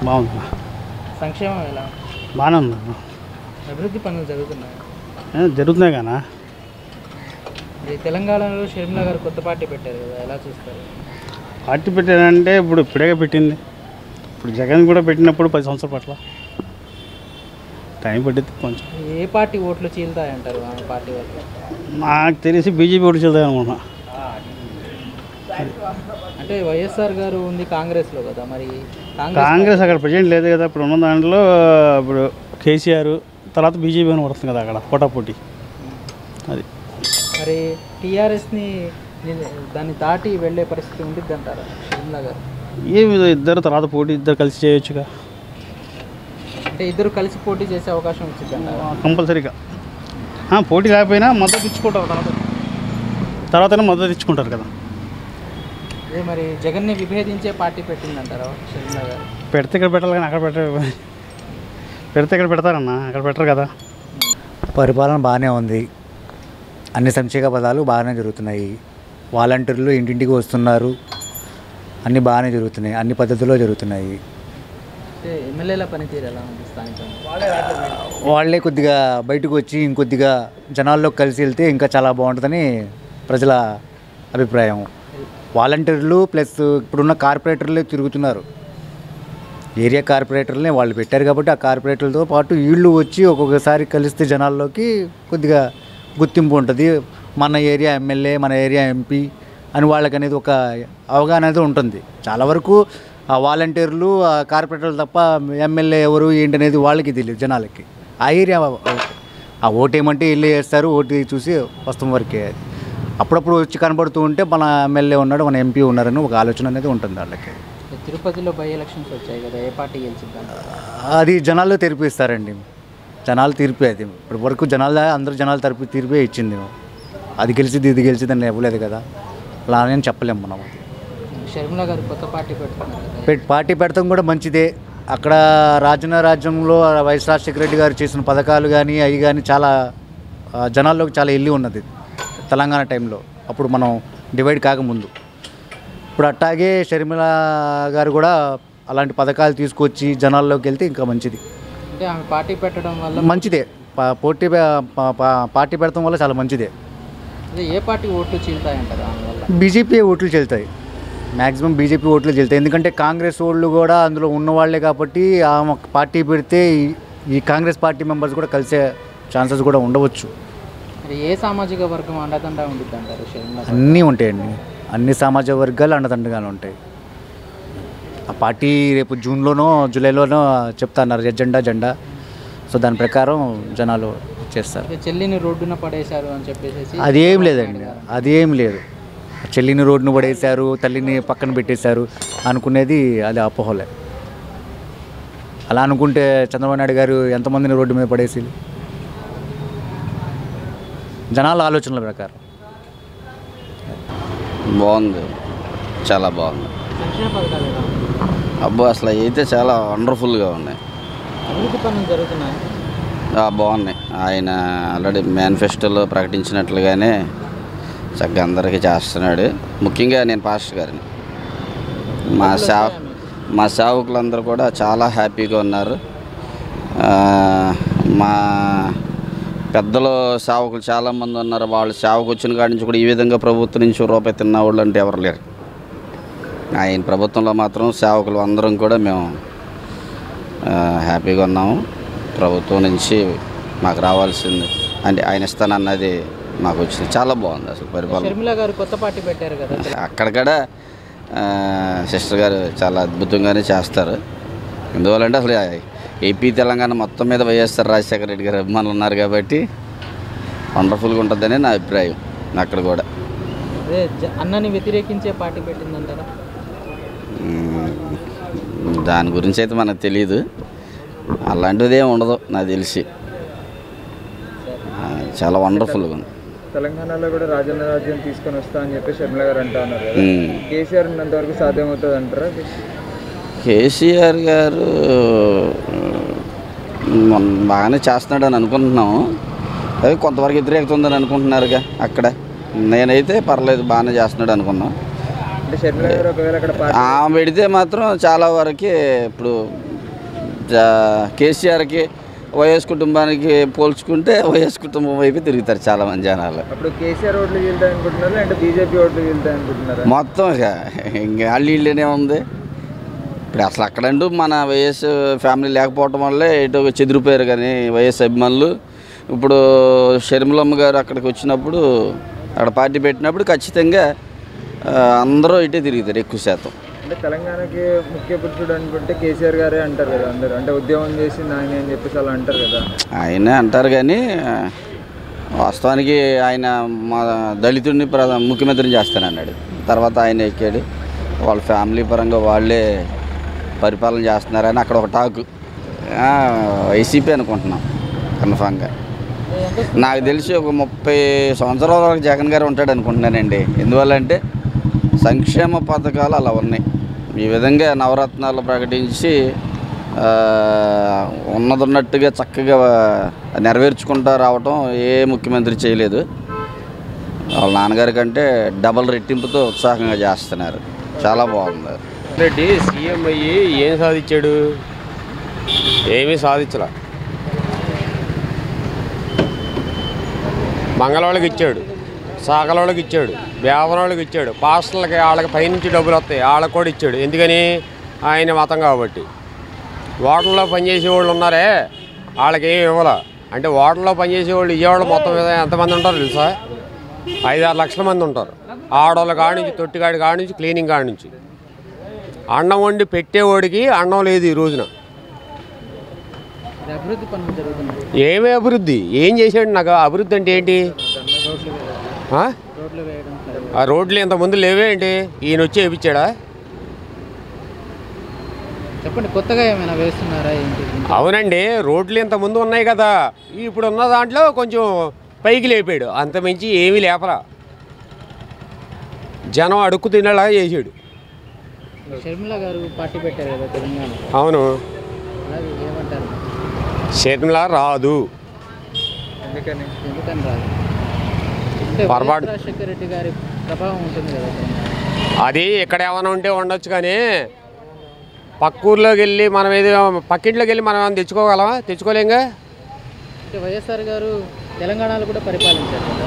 బాగుంది సంక్షేమం ఎలా బాగానే ఉంది అభివృద్ధి పనులు జరుగుతున్నాయి ఏ, జరుగుతున్నాయి కానీ ఈ తెలంగాణలో షర్మిల గారు కొత్త పార్టీ పెట్టారు కదా ఎలా చూస్తారు పార్టీ పెట్టారంటే ఇప్పుడు ఇప్పుడే పెట్టింది ఇప్పుడు జగన్ కూడా పెట్టినప్పుడు పది సంవత్సరాల పట్ల టైం పట్టింది కొంచెం ఏ పార్టీ ఓట్లు చీలుతాయంటారు ఆమె పార్టీ వల్ల నాకు తెలిసి బీజేపీ కూడా చెల్దాం అనుకున్నా అంటే వైఎస్ఆర్ గారు ఉంది కాంగ్రెస్లో కదా మరి కాంగ్రెస్ కాంగ్రెస్ అక్కడ ప్రజెంట్ లేదు కదా ఇప్పుడు ఉన్న దాంట్లో ఇప్పుడు కేసీఆర్ తర్వాత బీజేపీ అని పడుతుంది కదా అక్కడ పోటాపోటీ అది మరి టీఆర్ఎస్ని దాన్ని దాటి వెళ్ళే పరిస్థితి ఉండిద్ది అంటారా షర్మిల గారు ఏమి ఇద్దరు తర్వాత పోటీ ఇద్దరు కలిసి చేయొచ్చుగా అంటే ఇద్దరు కలిసి పోటీ చేసే అవకాశం వచ్చింది అంటారా కంపల్సరీగా ఆ, పోటీ లేకపోయినా మద్దతు ఇచ్చుకుంటారు తర్వాత తర్వాతనే మద్దతు ఇచ్చుకుంటారు కదా అదే మరి జగన్ని విభేదించే పార్టీ పెట్టిందంటారా షర్మిల గారు పెడితే ఇక్కడ పెట్టాలి కానీ అక్కడ పెట్ట పెడితే ఇక్కడ పెడతారన్న అక్కడ పెట్టరు కదా పరిపాలన బాగానే ఉంది అన్ని సంక్షేమ పదాలు బాగానే జరుగుతున్నాయి వాలంటీర్లు ఇంటింటికి వస్తున్నారు అన్నీ బాగానే జరుగుతున్నాయి అన్ని పద్ధతుల్లో జరుగుతున్నాయి అంటే ఎమ్మెల్యేల పనితీరు ఎలా ఉంది స్థానికంగా వాళ్ళే కొద్దిగా బయటకు వచ్చి ఇంకొద్దిగా జనాల్లో కలిసి వెళ్తే ఇంకా చాలా బాగుంటుందని ప్రజల అభిప్రాయం వాలంటీర్లు ప్లస్ ఇప్పుడున్న కార్పొరేటర్లే తిరుగుతున్నారు ఏరియా కార్పొరేటర్లనే వాళ్ళు పెట్టారు కాబట్టి ఆ కార్పొరేటర్లతో పాటు వీళ్ళు వచ్చి ఒక్కొక్కసారి కలిస్తే జనాల్లోకి కొద్దిగా గుర్తింపు ఉంటుంది మన ఏరియా ఎమ్మెల్యే మన ఏరియా ఎంపీ అని వాళ్ళకి అనేది ఒక అవగాహన అనేది ఉంటుంది చాలా వరకు ఆ వాలంటీర్లు ఆ కార్పొరేటర్లు తప్ప ఎమ్మెల్యే ఎవరు ఏంటి అనేది వాళ్ళకి తెలియదు జనాలకి ఆ ఏరియా ఆ ఓటు ఏమంటే వెళ్ళి వేస్తారు ఓటు చూసి వస్తాం వరకే అప్పుడప్పుడు వచ్చి కనబడుతూ ఉంటే మన ఎమ్మెల్యే ఉన్నాడు మన ఎంపీ ఉన్నారని ఒక ఆలోచన అనేది ఉంటుంది వాళ్ళకి తిరుపతిలో బై ఎలక్షన్స్ వచ్చాయి కదా ఏ పార్టీ గెలిచిందంటారు అది జనాలు తీర్పిస్తారండి జనాలు తీర్పే అది ఇప్పటి వరకు జనాలు అందరూ జనాలు తరపు తీర్పే ఇచ్చింది అది గెలిచిది ఇది గెలిచిది అని ఇవ్వలేదు కదా అలా అని చెప్పలేము మనం షర్మిల గారు కొత్త పార్టీ పెట్టుకున్నారు కదా పెట్ పార్టీ పెడతాం కూడా మంచిదే అక్కడ రాజన్న రాజ్యంలో వైఎస్ రాజశేఖర రెడ్డి గారు చేసిన పథకాలు కానీ అవి కానీ చాలా ఆ, జనాల్లోకి చాలా వెళ్ళి ఉన్నది తెలంగాణ టైంలో అప్పుడు మనం డివైడ్ కాకముందు ఇప్పుడు అట్టాగే షర్మిల గారు కూడా అలాంటి పథకాలు తీసుకొచ్చి జనాల్లోకి వెళ్తే ఇంకా మంచిది అంటే ఆమె పార్టీ పెట్టడం వల్ల మంచిదే పా- పోటీ పే- పా- పా- పార్టీ పెడతాం వల్ల చాలా మంచిదే అదే ఏ పార్టీ ఓట్లు చీలుతాయంటారు ఆమె వల్ల బీజేపీ ఓట్లు చెల్తాయి మ్యాక్సిమం బీజేపీ ఓట్లు చెల్తాయి ఎందుకంటే కాంగ్రెస్ వాళ్ళు కూడా అందులో ఉన్నవాళ్లే కాబట్టి ఆమె పార్టీ పెడితే ఈ- ఈ కాంగ్రెస్ పార్టీ మెంబర్స్ కూడా కలిసే ఛాన్సెస్ కూడా ఉండవచ్చు మరి ఏ సామాజిక వర్గం అండదండ ఉండిద్ది అంటారు షర్మిల గారు? అన్నీ ఉంటాయండి అన్ని సామాజిక వర్గాలు అండదండగానే ఉంటాయి ఆ పార్టీ రేపు జూన్లోనో జూలైలోనో చెప్తాన్నారు ఎజెండా జెండా సో దాని ప్రకారం జనాలు చేస్తారు అంటే చెల్లిని రోడ్డున పడేశారు అని చెప్పేసి అదేం లేదండి అదేం లేదు చెల్లిని రోడ్డును పడేశారు తల్లిని పక్కన పెట్టేశారు అనుకునేది అది అపోహలే అలా అనుకుంటే చంద్రబాబు నాయుడు గారు ఎంతమందిని రోడ్డు మీద పడేసి జనాల ఆలోచనల ప్రకారం బాగుంది చాలా బాగుంది సంక్షేమ పథకాలు ఎలా ఉన్నాయి? అబ్బో అసలు అయితే చాలా వండర్ఫుల్గా ఉన్నాయి అభివృద్ధి పనులు జరుగుతున్నాయి ఆ, బాగున్నాయి ఆయన ఆల్రెడీ మేనిఫెస్టోలో ప్రకటించినట్లుగానే చక్కగా అందరికీ చేస్తున్నాడు ముఖ్యంగా నేను పాస్టర్ గారిని మా సా మా సేవకులందరూ కూడా చాలా హ్యాపీగా ఉన్నారు ఆ, మా పెద్దలు సేవకులు చాలామంది ఉన్నారు వాళ్ళు సేవకు వచ్చిన కాడి నుంచి కూడా ఈ విధంగా ప్రభుత్వం నుంచి రూపాయి తిన్న వాళ్ళు అంటే ఎవరు లేరు ఆయన ప్రభుత్వంలో మాత్రం సేవకులు అందరం కూడా మేము ఆ, హ్యాపీగా ఉన్నాము ప్రభుత్వం నుంచి మాకు రావాల్సింది అంటే ఆయన ఇస్తానన్నది మాకు వచ్చింది చాలా బాగుంది అసలు పరిపాలన షర్మిల గారు కొత్త పార్టీ పెట్టారు కదా అక్కడక్కడ సిస్టర్ గారు చాలా అద్భుతంగానే చేస్తారు ఎందువల్లంటే అసలు ఏపీ తెలంగాణ మొత్తం మీద వైఎస్ఆర్ రాజశేఖర రెడ్డి గారు అభిమానులు ఉన్నారు కాబట్టి వండర్ఫుల్గా ఉంటుందని నా అభిప్రాయం అక్కడ కూడా అదే జ- అన్నని వ్యతిరేకించే పార్టీ పెట్టిందంటారా మ్మ్. దాని గురించి అయితే మనకు తెలియదు అలాంటిది ఏమి ఉండదు నాకు తెలిసి ఆ, చాలా వండర్ఫుల్గా ఉంది తెలంగాణలో కూడా రాజన్న రాజ్యం తీసుకొని వస్తా అని చెప్పి షర్మిల గారు అంటా ఉన్నారు కదా మ్మ్. కేసీఆర్ ఉన్నంతవరకు సాధ్యమవుతుంది అంటారా కేసీఆర్ గారు మొన్న బాగానే చేస్తున్నాడు అని అనుకుంటున్నాము అదే కొంతవరకు వ్యతిరేకత ఉందని అనుకుంటున్నారుగా అక్కడ నేనైతే పర్లేదు బాగానే చేస్తున్నాడు అనుకున్నాం అంటే షర్మిల గారు ఒకవేళ అక్కడ పార్టీ ఆమె పెడితే మాత్రం చాలా వరకు ఇప్పుడు జా- కేసీఆర్కి వైఎస్ కుటుంబానికి పోల్చుకుంటే వైఎస్ కుటుంబం వైపు తిరుగుతారు చాలామంది జనాలు అప్పుడు కేసీఆర్ ఓట్లు వెళ్తాయి అనుకుంటున్నారా అంటే బీజేపీ ఓట్లు వెళ్తాయి అనుకుంటున్నారా మొత్తం ఇక ఇంకా అల్లి ఇల్లునే ఉంది ఇప్పుడు అసలు అక్కడంటూ మన వైఎస్ ఫ్యామిలీ లేకపోవటం వల్లే ఇటు చెదిరిపోయారు కానీ వైఎస్ అభిమానులు ఇప్పుడు షర్మిలమ్మ గారు అక్కడికి వచ్చినప్పుడు అక్కడ పార్టీ పెట్టినప్పుడు ఖచ్చితంగా ఆ, అందరూ ఇటే తిరుగుతారు ఎక్కువ శాతం అంటే తెలంగాణకి ముఖ్య పురుషుడు అనుకుంటే కేసీఆర్ గారే అంటారు కదా అందరూ అంటే ఉద్యమం చేసింది ఆయన అని చెప్పేసి అలా అంటారు కదా ఆయన అంటారు కానీ వాస్తవానికి ఆయన మా దళితుడిని ప్రధా ముఖ్యమంత్రిని చేస్తానన్నాడు తర్వాత ఆయన ఎక్కాడు వాళ్ళ ఫ్యామిలీ పరంగా వాళ్ళే పరిపాలన చేస్తున్నారని అక్కడ ఒక టాకు ఆ, వైసీపీ అనుకుంటున్నాం కన్ఫామ్గా నాకు తెలిసి ఒక ముప్పై సంవత్సరాల వరకు జగన్ గారు ఉంటాడు అనుకుంటున్నానండి ఎందువల్లంటే సంక్షేమ పథకాలు అలా ఉన్నాయి ఈ విధంగా నవరత్నాలు ప్రకటించి ఆ, ఉన్నది ఉన్నట్టుగా చక్కగా నెరవేర్చుకుంటూ రావటం ఏ ముఖ్యమంత్రి చేయలేదు వాళ్ళ నాన్నగారి కంటే డబల్ రెట్టింపుతో ఉత్సాహంగా చేస్తున్నారు చాలా బాగుంది రెడ్డి సీఎం అయ్యి ఏం సాధించాడు ఏమీ సాధించలా మంగళవాళ్ళకి ఇచ్చాడు సాగలవాళ్ళకి ఇచ్చాడు బేవనవాళ్ళకి ఇచ్చాడు పాస్టర్లకి వాళ్ళకి పైనుంచి డబ్బులు వస్తాయి వాళ్ళకి కూడా ఇచ్చాడు ఎందుకని ఆయన మతం కాబట్టి ఓటర్లో పనిచేసే వాళ్ళు ఉన్నారే వాళ్ళకి ఏమి ఇవ్వాల అంటే ఓటర్లో పనిచేసే వాళ్ళు ఇయ్యేవాళ్ళు మొత్తం మీద ఎంతమంది ఉంటారు తెలుసా ఐదారు లక్షల మంది ఉంటారు ఆడవాళ్ళ కాడి నుంచి తొట్టిగాడి కాడి నుంచి క్లీనింగ్ కాడి నుంచి అన్నం వండి పెట్టేవాడికి అన్నం లేదు ఈ రోజున ఇది అభివృద్ధి పనులు జరుగుతున్నాయి ఏమి అభివృద్ధి ఏం చేశాడు నాకు అభివృద్ధి అంటే ఏంటి ఆ? రోడ్లు వేయడం ఫ్లైఓవర్. ఆ రోడ్లు ఇంతకుముందు లేవే ఏంటి ఈయన వచ్చి వేయించాడా చెప్పండి కొత్తగా ఏమైనా వేస్తున్నారా ఏంటి అవునండి రోడ్లు ఇంతకుముందు ఉన్నాయి కదా ఇప్పుడు ఉన్న దాంట్లో కొంచెం పైకి లేపాడు అంతమించి ఏమీ లేపరా జనం అడుక్కు తినేలా చేసాడు షర్మిల గారు పార్టీ పెట్టారు కదా తెలంగాణ అవును అలాగే ఏమంటారు షర్మిల రాదు ఎందుకని ఎందుకని రాదు అంటే పొరపాటు. వైఎస్ రాజశేఖర రెడ్డి గారి ప్రభావం ఉంటుంది కదా తెలంగాణ అది ఇక్కడ ఏమైనా ఉంటే ఉండొచ్చు కానీ పక్క ఊర్లోకి వెళ్ళి మనం ఏదో పక్కింట్లోకి వెళ్ళి మనం ఏమైనా తెచ్చుకోగలమా తెచ్చుకోలేంగా అంటే వైఎస్ఆర్ గారు తెలంగాణలో కూడా పరిపాలించారు కదా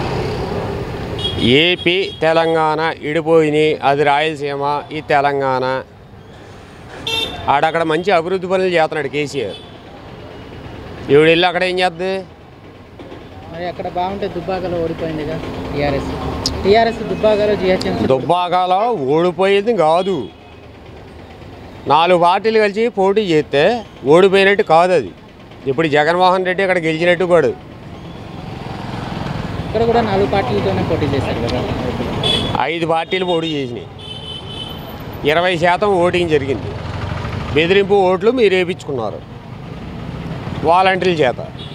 ఏపీ తెలంగాణ ఇడిపోయినాయి అది రాయలసీమ ఈ తెలంగాణ ఆడక్కడ మంచి అభివృద్ధి పనులు చేస్తున్నాడు కేసీఆర్ ఈవిడ వెళ్ళి అక్కడ ఏం చేద్ది మరి అక్కడ బాగుంటే దుబ్బాకలో ఓడిపోయిందిగా టీఆర్ఎస్ టీఆర్ఎస్ దుబ్బాకలో జిహెచ్ఎంసీ దుబ్బాకలో ఓడిపోయేది కాదు నాలుగు పార్టీలు కలిసి పోటీ చేస్తే ఓడిపోయినట్టు కాదు అది ఇప్పుడు జగన్మోహన్ రెడ్డి అక్కడ గెలిచినట్టు కూడా ఇక్కడ కూడా నాలుగు పార్టీలతోనే పోటీ చేశారు కదా ఐదు పార్టీలు పోటీ చేసినాయి ఇరవై శాతం ఓటింగ్ జరిగింది బెదిరింపు ఓట్లు మీరు వేయించుకున్నారు వాలంటీర్ల చేత